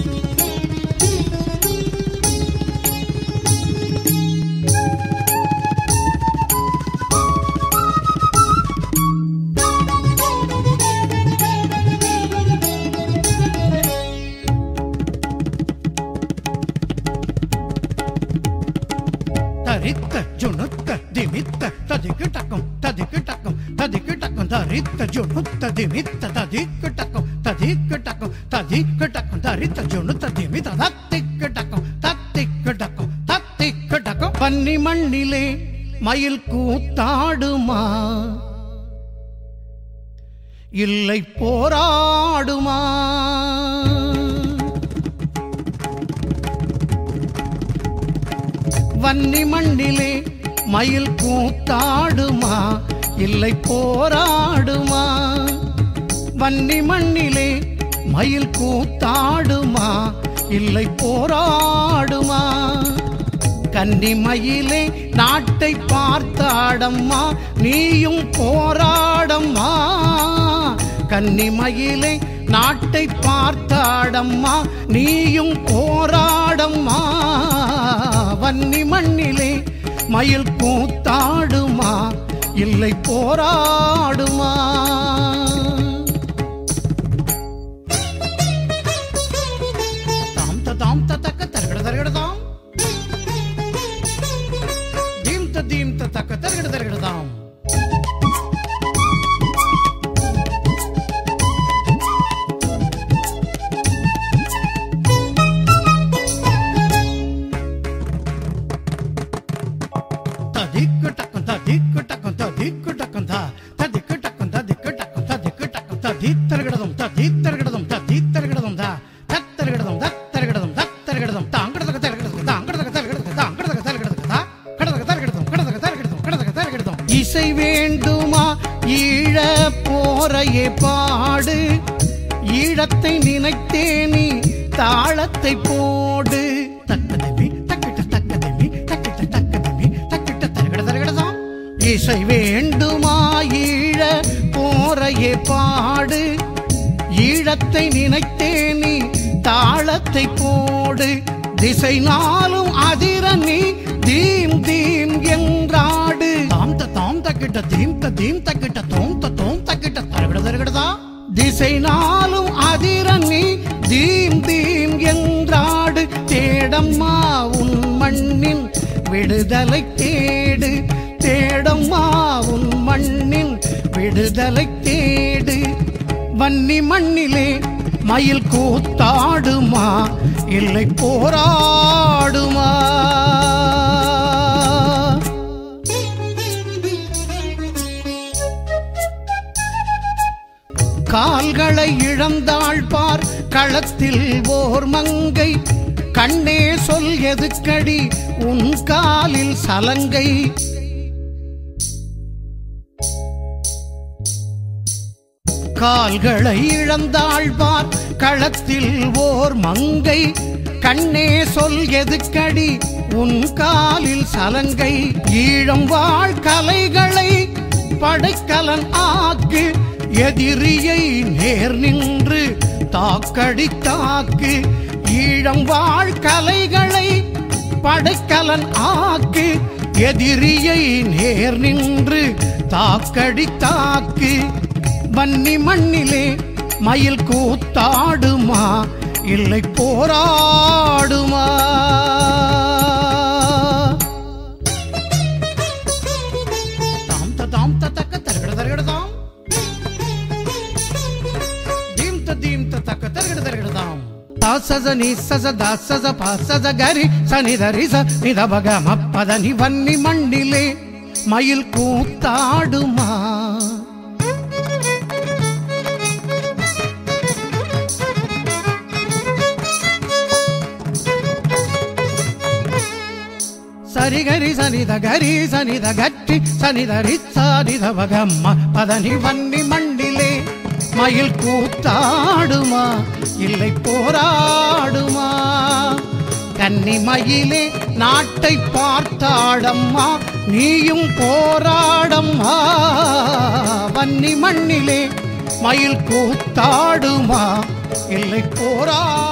தரித்த ஜுணுத்த திமித்த ததிக்கு டக்கம் ததிக்கு டக்கம் ததிக்கு டக்கம் தரித்த ஜுணுத்த திமித்த ததிக்கு டக்கம் ததிக்கு டக்கம் ததிக்கு டக்கம் தரித்த ஜுணுத்த திமித்த தத்திக்கு டக்கம் தத்திக்கு டக்கம் தத்திக்கு டக்கம் பன்னி மண்ணிலே மயில் கூத்தாடுமா இல்லை போராடுமா வன்னி மண்ணிலே மயில் கூத்தாடுமா இல்லை போராடுமா வன்னி மண்ணிலே மயில் கூத்தாடுமா இல்லை போராடுமா கன்னி மயிலே நாட்டை பார்த்தாடம்மா நீயும் போராடம்மா கன்னி மயிலே நாட்டை பார்த்தாடம்மா நீயும் போராடம்மா வன்னி மண்ணிலே மயில் கூத்தாடுமா இல்லை போராடுமா தாம் த தாம் த தக்க தரகட தரகட தாம் தீம் த தீம் த தக்க தரகட தரகட தாம் ததிக்கு டக்கம் ததிக்கு டக்கம் ததிக்கு டக்கம் தா ததிக்கு டக்கம் ததிக்கு டக்கம் ததிக்கு டக்கம் ததித்தரகிடதும் ததித்தரகிடதும் ததித்தரகிடதும் தா தத்தரகிடதும் தத்தரகிடதும் தத்தரகிடதும் தாங்கடதக தரகிடதும் தாங்கடதக தரகிடதும் தாங்கடதக தரகிடதும் தா கடதக தரகிடதும் கடதக தரகிடதும் கடதக தரகிடதும் இசை வேண்டுமா ஈழ போரையே பாடு ஈழத்தை நினைத்தே நீ தாளத்தை போடு தக்கதமி தக்கிட்ட தக்கதமி தக்கிட்ட தக்கதமி தக்கிட்ட தரகட தரகடதாம் இசை வேண்டுமா ஈழ போரையே பாடு ஈழத்தை நினைத்தே நீ தாளத்தை போடு திசை நாளும் அதிர நீ தீம் தீம் என்றாடு தாம் த தாம் தக்கிட்ட தீம் த தீம் தக்கிட்ட தோம் த தோம் தக்கிட்ட தரகட தரகடதா திசை நாளும் அதிர நீ தீம் தீம் என்றாடு தேடம்மா உன் மண்ணின் விடுதலை தேடு தேடம்மா உன் மண்ணின் விடுதலை தேடு வன்னி மண்ணிலே மயில் கூத்தாடுமா இல்லை போராடுமா கால்களை இழந்தாள் பார் களத்தில் ஓர் மங்கை கண்ணே சொல் எதுக்கடி உன் காலில் சலங்கை கால்களை இழந்தாள் பார் களத்தில் ஓர் மங்கை கண்ணே சொல் எதுக்கடி உன் காலில் சலங்கை ஈழம் வாழ் கலைகளை படைக்கலன் ஆக்கு எதிரியை நேர் நின்று தாக்கடி தாக்கு ஈழம் வாழ் கலைகளை படைக்கலன் ஆக்கு எதிரியை நேர் நின்று தாக்கடி தாக்கு வன்னி மண்ணிலே மயில் கூத்தாடுமா இல்லை போராடுமா தாம் த தாம் த தக்க தரகட தரகட தாம் தீம் த தீம் த தக்க தரகட தரகட தாம் சச ನಿ ಸಸ ದ ಸಸ ಪ ಸಸ ಗರಿ ಸನಿ ಧರಿ ಸ ನಿಧ ಬಗ ಮಪ್ಪದ ನಿ ವನ್ನಿ மண்ணிலே மயில் கூத்தாடுமா సరిగరి సనిద గరి సనిద గట్టి సనిద రిత్సానిద వగమ్మ పదని వన్ని மண்ணிலே மயில் கூத்தாடுமா இல்லை போராடுமா கன்னி மயிலே நாட்டை பார்த்தாடம்மா நீயும் போராடம்மா வன்னி மண்ணிலே மயில் கூத்தாடுமா இல்லை போரா